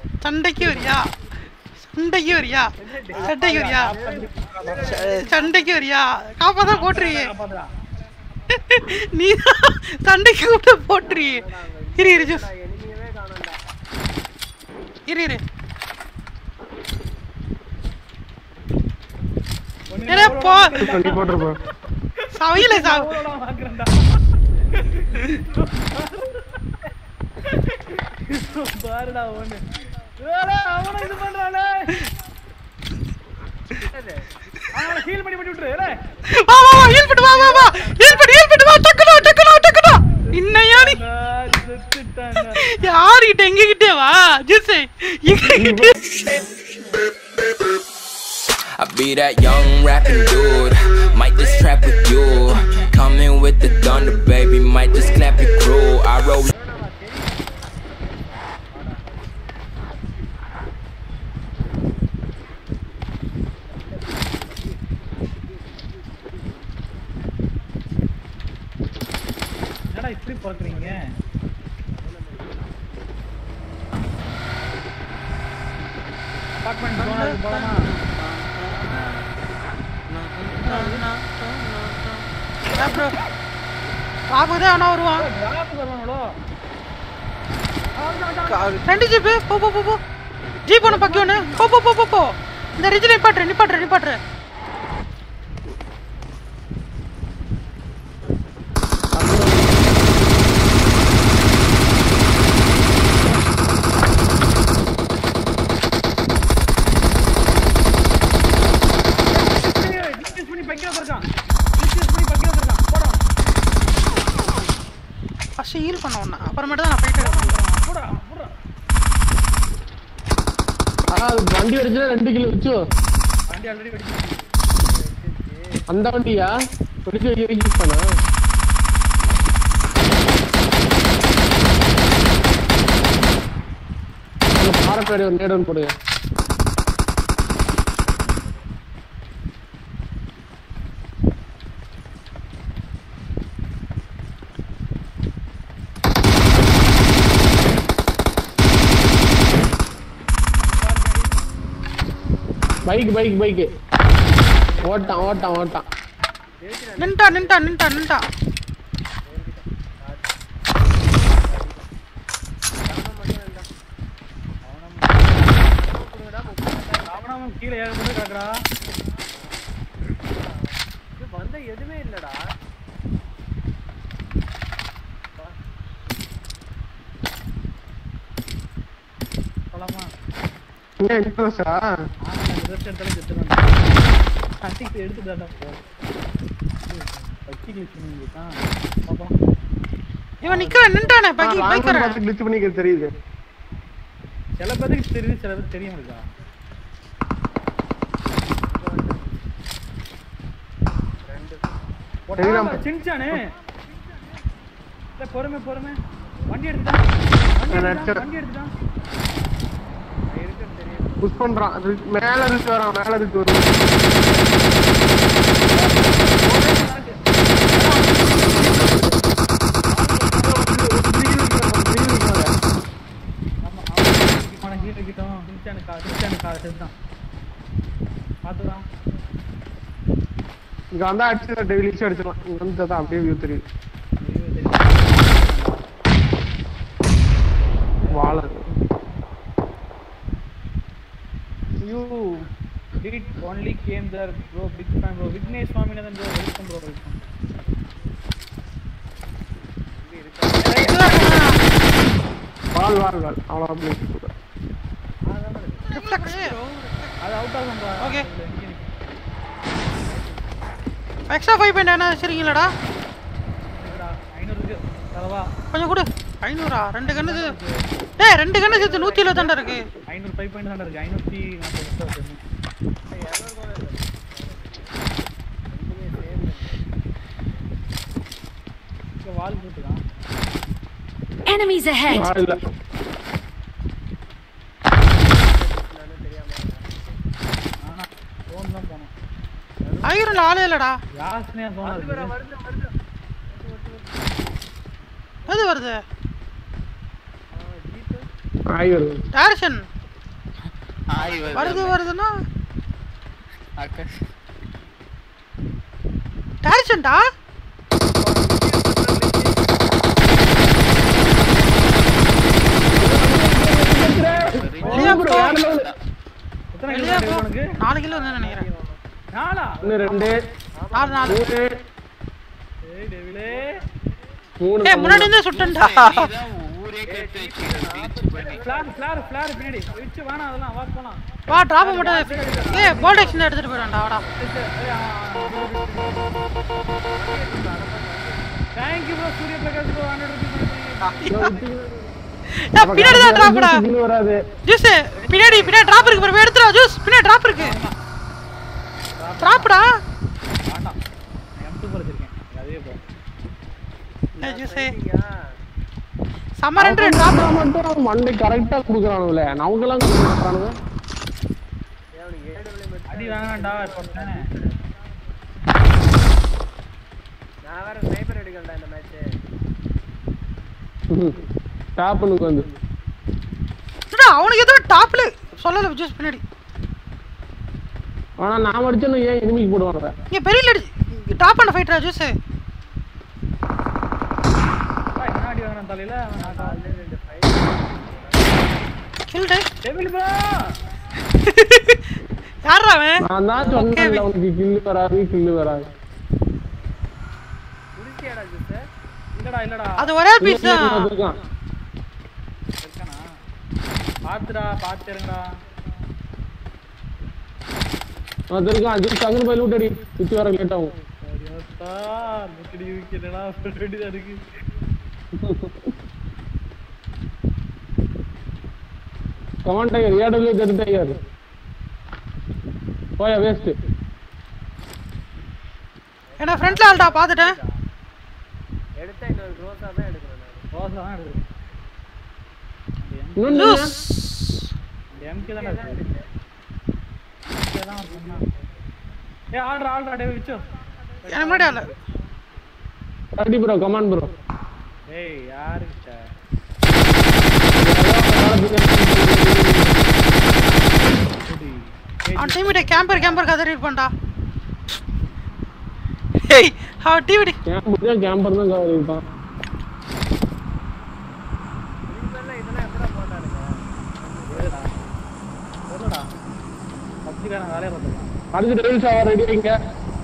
சண்டைக்கு வரியா சண்டைக்கு வரியா சண்டைக்கு வரியா ச- சண்டைக்கு வரியா காப்பாதான் போட்டுருவியே காப்பாத்துடா. நீ சண்டைக்கு கூட போட்டுருவியே இரு இரு ஜூஸ் எனிமையவே காணோம்டா இரு இரு ஒண்ணு ஏடா போ பண்ணி போட்டிருப்போம் சவையில சாவு எவ்வளோடா வாங்குறேன்டா. பாருடா ஒண்ணு ஏடா, அவனை இது பண்றானே அவனை ஹீல் பண்ணி பண்ணி விட்டுரு ஏடா. வா வா வா ஹீல் பண்ணு வா வா வா ஹீல் பண்ணு ஹீல் பண்ணு வா டக்குனு வா, டக்குனு வா, டக்குனு வா. இன்னையா நீ நான் செத்துட்டேன்டா. யாருகிட்ட எங்க கிட்டே வா ஜூஸ் எங்க கிட்டே I be that young rapping dude. Might just trap with you. Coming with the thunder, baby. Might just clap your crew. I roll. என்னடா இப்படி பிறக்குறீங்க அபார்ட்மெண்ட் போலாமா ப்ரோ பாபு தான் ஆனா வருவான் டிராப் வருவாங்களோ ரெண்டு ஜீப்பு போ போ போ போ ஜீப் ஒன்று பக்கி ஒன்று போ போ போ போ போ இந்த ரிஜில் நிப்பாட்டுற நிப்பாட்டுற நிப்பாட்டுற டிஸ்டன்ஸ் பண்ணி பக்கில இருக்கான் டிஸ்டன்ஸ் பண்ணி பக்கில இருக்கான் போடா ஃபர்ஸ்ட் ஹீல் பண்ண ஒன்று அப்புறமேட்டு தான் நான் போயிட்டு இருக்கேன் போடா போடா ஆ அது வண்டி அடிச்சா ரெண்டு கிலோ வச்சு வண்டி ஆல்ரெடி வெடிச்சு அந்த வண்டியா வெடிச்சு வைக்க யூஸ் பண்ணா அந்த பாரப்பேடி ஒரு நேடம் போடுங்க பைக் பைக் பைக் ஓட்டான் ஓட்டான் ஓட்டான் நின்ட்டா நின்ட்டா நின்ட்டா நின்ட்டா ராமநாமம் கீழே ஏகப்பட்டு கிடக்குறா இது வந்த எதுவுமே இல்லடா போலாமா என்ன இன்ட்ரெஸ்டா ஆனா ரெஸ்ட் எடுத்தாலும் செத்துறான் அன்னைக்கு எடுத்துட்டாண்டா போ பச்சி கிளிச் பண்ணிருக்கான் பாப்போம் இவன் நிக்கிற நின்ட்டானே பக்கி பைக்கறேன் கிளிச் பண்ணிக்க தெரியுது சில பேருக்கு தெரியுது சில பேருக்கு தெரிய மாட்டேதா தெரியுதா? சின்சானு பொறுமை பொறுமை வண்டி எடுத்துட்டான் வண்டி நான் எடுத்துட்டான் அடிச்சேன். வண்டி எடுத்துட்டான் புஷ் பண்றான் அது மேல இருக்கு வரான் மேல இருக்கு வரும் ஆமா அவன ஹீல் கிட்டோம் சின்சானு கா சின்சானு கா செத்தான் பாத்துதான் இங்க வந்தா அடிச்சு டெய்லிச்சு அடிச்சிடலாம் இங்க வந்து தான் அப்படியே வியூ தெரியுது வாழ You did only came there, bro. Big fan, bro. Vignesh Swaminathan, bro. Welcome, bro. Welcome. வால் வால் வால் அவ்வளோ அப்படியே இருக்கு. ரிஃப்ளெக்ஸ் அது அவுட் ஆகும் bro. Okay. அதுல இங்கே நிக்கு. எக்ஸ்ட்ரா ஃபைவ் பாயிண்ட் என்ன சரிங்களாடா இருக்குடா. 500 இருக்கு. தரவா. கொஞ்சம் கொடு ஐநூறா ரெண்டு கண்ணு இது- டேய் ரெண்டு கண்ணு சேர்த்து நூற்றி இருபத்தாண்டா இருக்கு 500 five point தான்டா இருக்கு. 540 extra இருக்கு. இங்க wall போட்டுதான். Enemies ahead! வால் இல்ல ஆனா, phone தான் போனோம். ஐயூரில் ஆளே இல்லடா யாஸ்னே phone இருக்கு. எது வருது ஆய் வருது டேரக்ஷன் ஆய் வருது வருதுன்னா அக்கா டேரக்ஷன்டா வெளியே போ. எத்தனை வெளியே கிலோ போ. உனக்கு நாலு கிலோ வந்து நினைக்கிறேன் நாலா ஒன்று ரெண்டு நாலு நாலு மூணு ஏய் டெவிலே மூணு ஏய் முன்னாடி இருந்தே சுட்டேன்டா நீதான் ஊரே கெட்டு வச்சிருக்க ரீச் பண்ணி ஃபிளார் ஃபிளார் ஃபிளார் பின்னாடி வச்சு வேணாம் அதெல்லாம் வா போலாம் வா டிராப் மட்டும் ஏய் போல்ட் ஆக்ஷன் எடுத்துட்டு போயிடா வாடா தேங்க் யூ ப்ரோ சூரிய பிரகாஷ் ப்ரோ 100 ரூபீஸ் ஏய் பின்னாடி தான் டிராப்டா இன்னும் வராது ஜூஸ் பின்னாடி பின்னாடி டிராப் இருக்கு பாரு எடுத்துடா ஜூஸ் பின்னாடி டிராப் இருக்கு டிராப்டா வேண்டாம் M2 போல வச்சிருக்கேன் அதுவே போ ஏய் ஜூஸ் சம்மர் ரெண்டு டிராப் அவன் மட்டும் மண்டை கரெக்டா குடுக்குறானுங்களே நமக்கெல்லாம் கொடுக்க மாட்டானுங்க அடி வாங்கடா இப்போ தானே நான் வேற ஸ்னைப்பர் எடுக்கலடா இந்த மேட்ச் டாப்புனுக்கு வந்து என்னடா அவனுக்கு எதுவும் டாப்ல சொல்லல ஜூஸ் பின்னாடி ஆனா நான் அடிச்சேன்னு ஏன் எனிமிக்கு போடுவாங்க இங்க பெரிய அடி டாப் பண்ண ஃபைட்ரா ஜூஸ் வா என்ன அடி வாங்கணும் தலையில அவன் நான் காலையில ரெண்டு கில்டு டெவில் ப்ரோ யாரா அவன் நான் தான் சொன்னேன் அவனுக்கு கில்லு வராது கில்லு வராது குடிச்சியாடா ஜூஸ் இல்லடா இல்லடா அது ஒரே பீஸ் தான் இருக்கான் இருக்கானா பாத்துடா பாத்துருங்கடா அது இருக்கான் அஞ்சு டங்குனு போய் லூட் அடி சுத்தி வர லேட் ஆகும் ஐயோத்தா முக்கடி விக்கிறடா வேண்டியதா இருக்கு கமான் டைகர் ஏடபிள்யூ தெரு டைகர் போயா வேஸ்ட் என்ன ஃப்ரண்ட்ல ஆள்டா பாத்துட்டேன் எடுத்தா இன்னொரு க்ரோஸா தான் எடுக்கணும் நான் ரோஸ் தான் எடுக்குது இன்னொன்னு ஜூஸ் எம்கே தானே இருக்கு MK தான் பண்ணா ஏ ஆல்ரா ஆல்ரா டேவி விச்சோ எனக்கு முன்னாடி ஆளு அடி ப்ரோ கமான் ப்ரோ ஏய் யாருக்கிட்ட அவன் டீமிட்ட கேம்பர் கேம்பர் கதறி இருப்பான்டா ஏய் அவன் டீமிட்ட கேம்பர் தான் கேம்பர் தான் கவர் இருப்பான் இதெல்லாம் இதெல்லாம் எப்படா போட்டானுங்க சொல்லடா பப்ஜிக்காரன் வேலையை பார்த்துக்கலாம் அடுத்து ரீல்ஸ் ஆக ரெடி வைங்க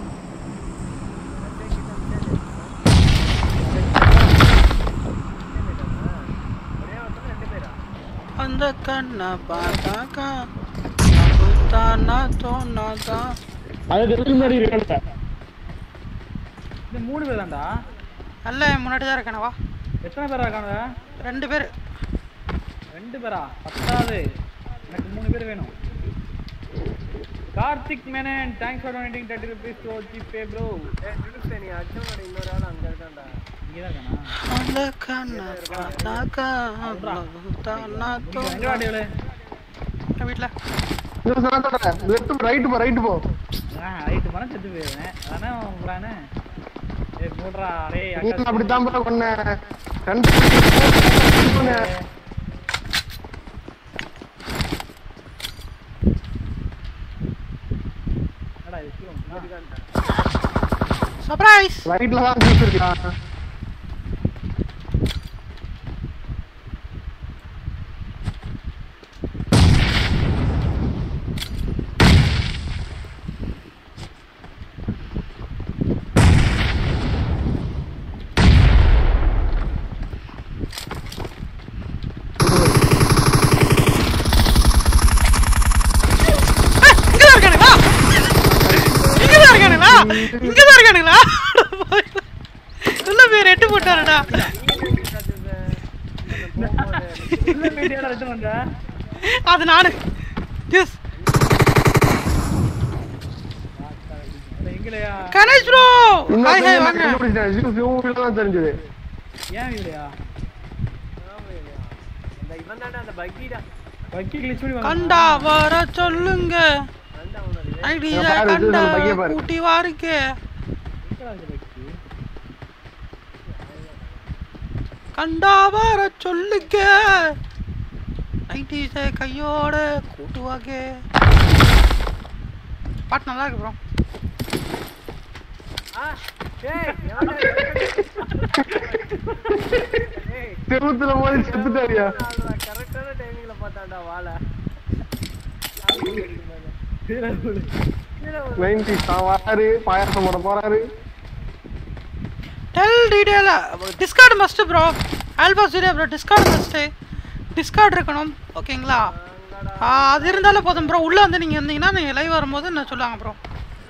ஒரே ஒருத்தர் ரெண்டு பேரா அந்த கண்ணை பார்த்தாக்கா தானா தோணாதா அது ரீல் மாதிரி இருக்கானுங்க இந்த மூணு பேர் தான்டா நல்ல முன்னாடி தான் இருக்கேன் வா எத்தனை பேரா இருக்கானுங்க ரெண்டு பேர் ரெண்டு பேரா பத்தாது எனக்கு மூணு பேர் வேணும் Karthik Menon thanks for donating thirty rupees to GPay bro ஏய் ஜூஸ் நீ அடிச்சவனோட இன்னொரு ஆள் அங்க இருக்கான்டா இங்கே தான் இருக்கானா அந்த கண்ணை பார்த்தாக்கா தானா எங்க வாடியோல தோணா வீட்டில் லெஃப்ட் ரைட் போ ரைட் போ ஆ ரைட்டு பணம் செத்து போயிருவேன் அதானே உன் பிளானு ஏய் மூடுறா டேய் நீ அக்கா அப்படித்தான் ப்ரோ பண்ண ரெண்டு என்னடா இது கீழே சர்ப்ரைஸ் ரைட்ல தான் ஜூஸ் இருக்கான் இங்கதான் இருக்கானுங்களா இங்கதான் இருக்கானுங்களா இங்கதான் இருக்கானுங்களா நல்ல பேர் எட்டு போட்டாருடா என்ன மீடியால ரிட்டர்ன் பண்ற அது நானு ஜூஸ் அட எங்கலையா கணேஷ் ப்ரோ ஹாய் ஹாய் வாங்க தான் தெரிஞ்சது ஏன் இல்லையா இந்த இவன் தான்டா அந்த பக்கிடா வக்கி கிளிச் பண்ணி வாங்க கண்டா வர சொல்லுங்க கண்டா அவனோட ஐடியா பாரு, இது கண்டா நம்ம பையன் பாரு. கூட்டி வாருங்க எங்கடா இந்த வக்கி கண்டா வர சொல்லுங்க நைட்டிஸை கையோட கூட்டுவாங்க பாட்டு நல்லா இருக்கு ப்ரோ ஆ ஏய் எவன்டா ஏய் செவுத்துல போய் செத்துட்டாரியா கரெக்டான டைமிங்ல பார்த்தான்டா வாழை நைன்டி வராரு பாயாசம் போட போறாரு tell detail discord must bro alpha Surya bro discord must discord இருக்கணும் ஓகேங்களா ஆ, அது இருந்தாலே போதும் ப்ரோ உள்ளே வந்து நீங்கள் இருந்தீங்கன்னா நீங்கள் லைவ் வரும்போது என்ன சொல்லுவாங்க ப்ரோ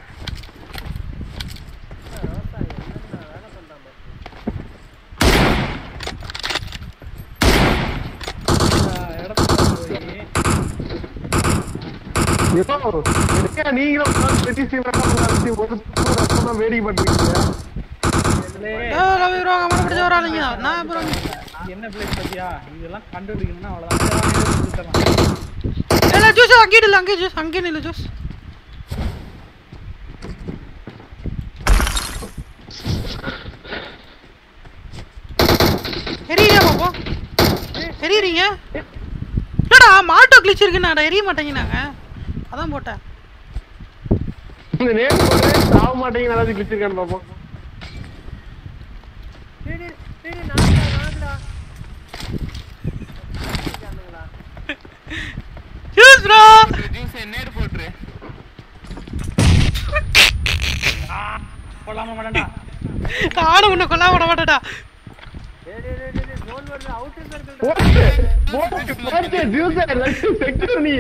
ஏதோ எனக்கே நீங்களும் உட்கார்ந்து பெட்டி ஸ்டீம் ரெக்கார்ட் பண்ணி ஒரு ரத்தம் தான் வேடிக்கை பண்றீங்க ரவி ப்ரோ கமெண்ட் பிடிச்ச வராளிங்க நான் ப்ரோ என்ன பிளேஸ் பத்தியா இதெல்லாம் கண்டுபிடிக்கணும்னா அவ்வளவுதான் இல்லை ஜூஸ் அங்கேயே இல்லை அங்கேயே ஜூஸ் அங்கேயே இல்லை ஜூஸ் எரியா பாப்போம் எரியுறீங்க என்னடா மாட்டோ கிளிச் இருக்குண்ணாடா எரிய மாட்டேங்கிறாங்க அதான் போட்டேன் இந்த நேம் போட்டு சாக மாட்டீங்க ஏதாச்சும் கிழிச்சிருக்கான்னு பார்ப்போம் டேய் டேய் டேய் நாக்குடா நாக்குடா காணுங்களா ஜூஸ் ப்ரோ ஜூஸ் நேர் போட்டுரு கொள்ளாம மாட்டேன்டா நானும் உன்னை கொல்ல விட மாட்டேடா டேய் டேய் டேய் டேய் ஜோன் வருது அவுட்டர் சர்க்கிள் போட்டு போட்டு போட்டு ஜூஸ் செக்டர் நீ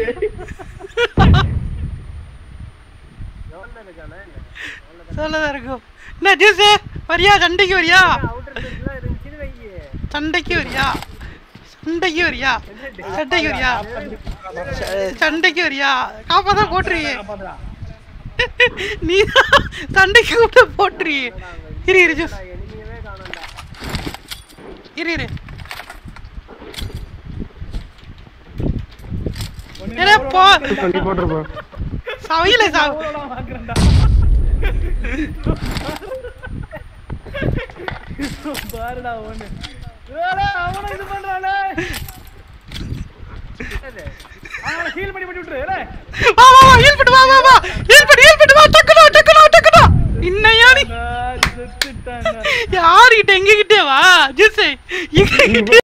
ஜோன்ல இருக்கானே சொல்லதான் இருக்கும் என்ன ஜூஸ் வரியா சண்டைக்கு வரியா அவுட்டர் சர்க்கிள் இருந்துச்சு வையே சண்டைக்கு வரியா சண்டைக்கு வரியா சண்டைக்கு வரியா சண்டைக்கு வரியா காப்பாதான் போட்டுருவியே காப்பாத்துடா நீ சண்டைக்கு கூட போட்டுருவியே இரு இரு ஜூஸ் எனிமியவே காணோம்டா இரு இரு ஏன்னா போ பண்ணி போட்டிருப்பேன் சவையில சாவு அவ்வளோடா வாங்குறேன்டா பாருடா ஒண்ணு ஏடா, அவனும் இது பண்றானே அவனை ஹீல் பண்ணி பண்ணி விட்டுரு ஏலே. வா வா வா ஹீல் பண்ணு வா வா வா ஹீல் பண்ணு ஹீல் பண்ணு வா டக்குனு வா, டக்குனு வா, டக்குனு வா. இன்னையா நீ நான் செத்துட்டேன்டா. யாருகிட்ட எங்க கிட்டே வா ஜூஸ் எங்க கிட்ட